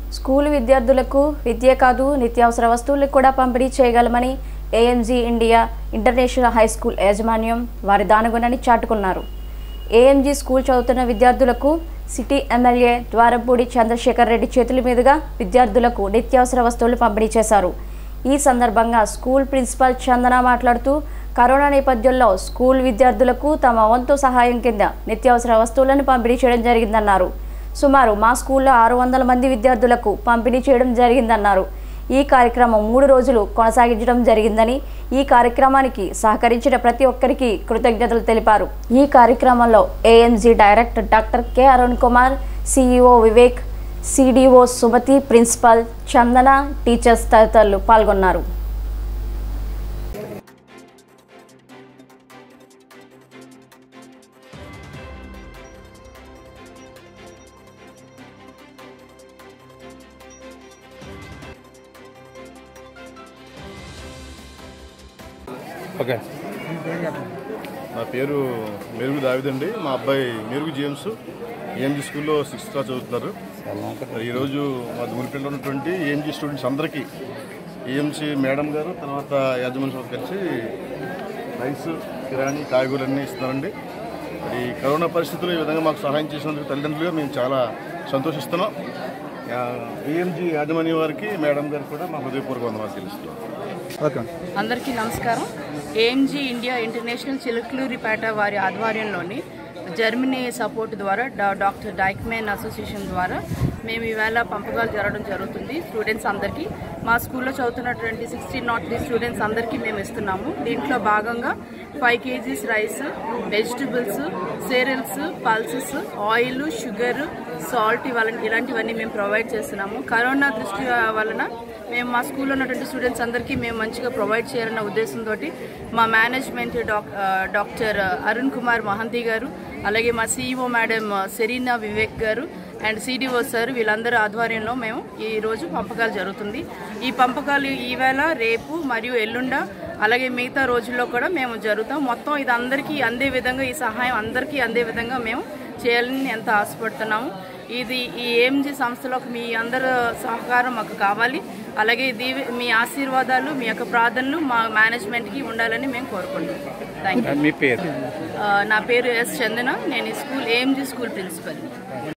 school విద్యార్థులకు విద్య కాదు నిత్యావసర వస్తువులకు కూడా పంపిణీ చేయగలమని AMG India international high school యాజమాన్యం వారి దానగుణాన్ని చాటుకున్నారు ఏఎంజీ స్కూల్ చదువుతున్న విద్యార్థులకు సిటీ ఎమ్మెల్యే ద్వారంపూడి చంద్రశేఖర్ రెడ్డి చేతుల మీదుగా విద్యార్థులకు నిత్యావసర వస్తువులు పంపిణీ చేశారు ఈ సందర్భంగా స్కూల్ ప్రిన్సిపల్ చందన మాట్లాడుతూ కరోనా నేపథ్యంలో స్కూల్ విద్యార్థులకు తమ వంతు సహాయం కింద నిత్యావసర వస్తువులను పంపిణీ చేయడం జరిగిందన్నారు సుమారు మా స్కూల్లో ఆరు వందల మంది విద్యార్థులకు పంపిణీ చేయడం జరిగిందన్నారు ఈ కార్యక్రమం మూడు రోజులు కొనసాగించడం జరిగిందని ఈ కార్యక్రమానికి సహకరించిన ప్రతి ఒక్కరికి కృతజ్ఞతలు తెలిపారు ఈ కార్యక్రమంలో AMG director doctor K Arun Kumar CEO Vivek CDO Sumathi principal Chandana teachers తదితరులు పాల్గొన్నారు ఓకే నా పేరు మెరుగు దావిదండి మా అబ్బాయి మెరుగు జేమ్స్ ఏఎంజీ స్కూల్లో సిక్స్త్ క్లాస్ చదువుతున్నారు మరి ఈరోజు మా దూరిపల్లిలో ఉన్నటువంటి ఏఎంజీ స్టూడెంట్స్ అందరికీ ఏఎంసీ మేడం గారు తర్వాత యాజమాన్య సభ కలిసి రైస్ కిరాణి కాయగూరలన్నీ ఇస్తున్నారండి మరి ఈ కరోనా పరిస్థితుల్లో ఈ విధంగా మాకు సహాయం చేసినందుకు తల్లిదండ్రులుగా మేము చాలా సంతోషిస్తున్నాం ఏఎంజీ యాజమాన్య వారికి మేడం గారికి కూడా మా హృదయపూర్వక వందనాలు తెలుస్తున్నాం ఓకే అందరికీ నమస్కారం ఏఎంజీ ఇండియా ఇంటర్నేషనల్ చిలుకలూరిపేట వారి ఆధ్వర్యంలోని జర్మనీ సపోర్ట్ ద్వారా డా- డాక్టర్ డైక్మెన్ అసోసియేషన్ ద్వారా మేము ఈవేళ పంపకాలు జరగడం జరుగుతుంది స్టూడెంట్స్ అందరికీ మా స్కూల్లో చదువుతున్నటువంటి సిక్స్టీన్ నాట్ త్రీ స్టూడెంట్స్ అందరికీ మేము ఇస్తున్నాము దీంట్లో భాగంగా five KGs rice vegetables cereals pulses oil sugar salt ఇవాళ ఇలాంటివన్నీ మేము ప్రొవైడ్ చేస్తున్నాము కరోనా దృష్టి వలన మేము మా స్కూల్లో ఉన్నటువంటి స్టూడెంట్స్ అందరికీ మేము మంచిగా ప్రొవైడ్ చేయాలన్న ఉద్దేశంతో మా మేనేజ్మెంట్ డాక్ ఆ, డాక్టర్ అరుణ్ కుమార్ మహంతి గారు అలాగే మా సీఈఓ మేడం సెరీనా వివేక్ గారు అండ్ సిడిఓ సార్ వీళ్ళందరూ ఆధ్వర్యంలో మేము ఈ రోజు పంపకాలు జరుగుతుంది ఈ పంపకాలు ఈవేళ రేపు మరియు ఎల్లుండ అలాగే మిగతా రోజుల్లో కూడా మేము జరుగుతాం మొత్తం ఇది అందరికీ అందే విధంగా ఈ సహాయం అందరికీ అందే విధంగా మేము చేయాలని ఎంత ఆశపడుతున్నాము ఇది ఈ ఏఎంజీ సంస్థలోకి మీ అందరి సహకారం మాకు కావాలి అలాగే దీవి మీ ఆశీర్వాదాలు మీ యొక్క ప్రార్థనలు మా మేనేజ్మెంట్కి ఉండాలని మేము కోరుకుంటున్నాం థ్యాంక్ యూ మీ పేరు నా పేరు ఎస్ చందన నేను ఈ స్కూల్ ఏఎంజీ స్కూల్ ప్రిన్సిపల్